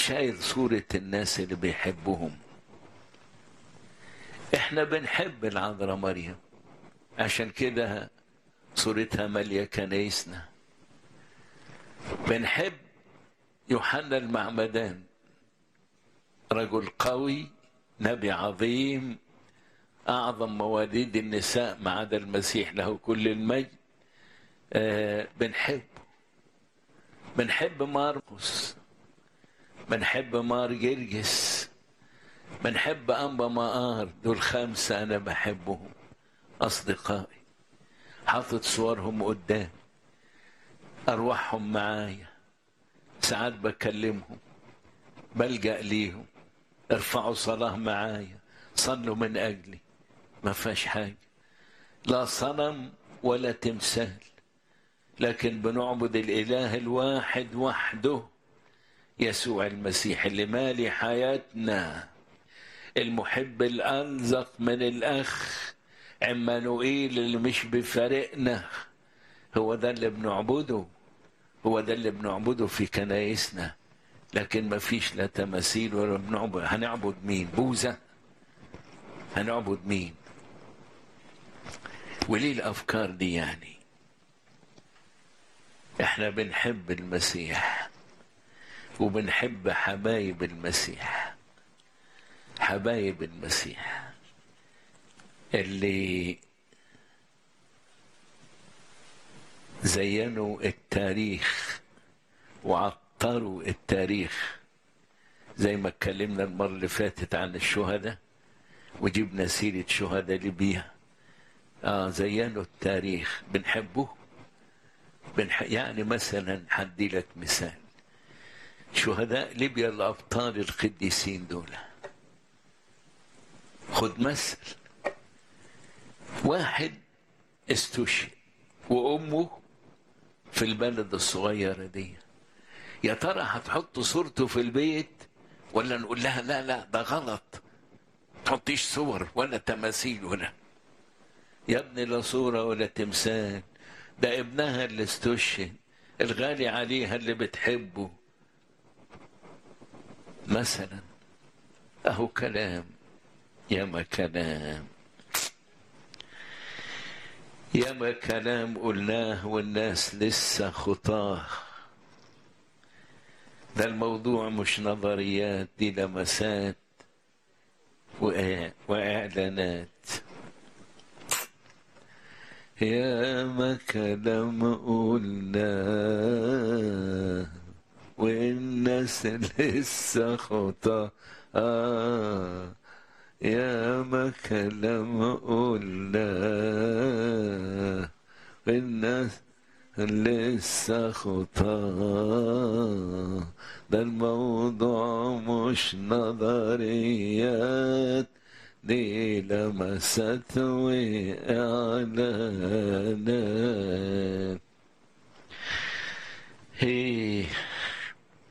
شايل صورة الناس اللي بيحبهم احنا بنحب العذراء مريم عشان كده صورتها مالية كنايسنا بنحب يوحنا المعمدان رجل قوي نبي عظيم أعظم مواليد النساء ما عدا المسيح له كل المجد آه بنحبه بنحب ماركوس بنحب مار جرجس بنحب أنبا مقار دول خمسة أنا بحبهم أصدقائي حاطط صورهم قدام أرواحهم معايا ساعات بكلمهم بلجأ ليهم ارفعوا صلاة معايا صلوا من أجلي ما فيهاش حاجة لا صنم ولا تمثال لكن بنعبد الإله الواحد وحده يسوع المسيح اللي مالي حياتنا المحب الألزق من الأخ عمانوئيل اللي مش بفارقنا هو ده اللي بنعبده هو ده اللي بنعبده في كنايسنا لكن ما فيش لا تماثيل ولا بنعبد هنعبد مين بوذا هنعبد مين وليه الافكار دي يعني احنا بنحب المسيح وبنحب حبايب المسيح حبايب المسيح اللي زينوا التاريخ وعطروا التاريخ زي ما اتكلمنا المرة اللي فاتت عن الشهداء وجبنا سيرة شهداء ليبيا آه زينوا التاريخ بنحبه بنح... يعني مثلا حدي لك مثال شهداء ليبيا الأبطال القديسين دول خد مثل واحد استشهد وأمه في البلد الصغيرة دي يا ترى هتحط صورته في البيت ولا نقول لها لا لا ده غلط تحطيش صور ولا تماثيل ولا يا ابني لا صورة ولا تمثال ده ابنها اللي استشهد الغالي عليها اللي بتحبه مثلا اهو كلام ياما كلام ياما كلام قلناه والناس لسه خطاه ده الموضوع مش نظريات دي لمسات وإعلانات يا ما كلام قلنا والناس لسه خطا آه يا ما كلام قلنا والناس لسه خطا ده الموضوع مش نظريات دي لمست وإعلانات هي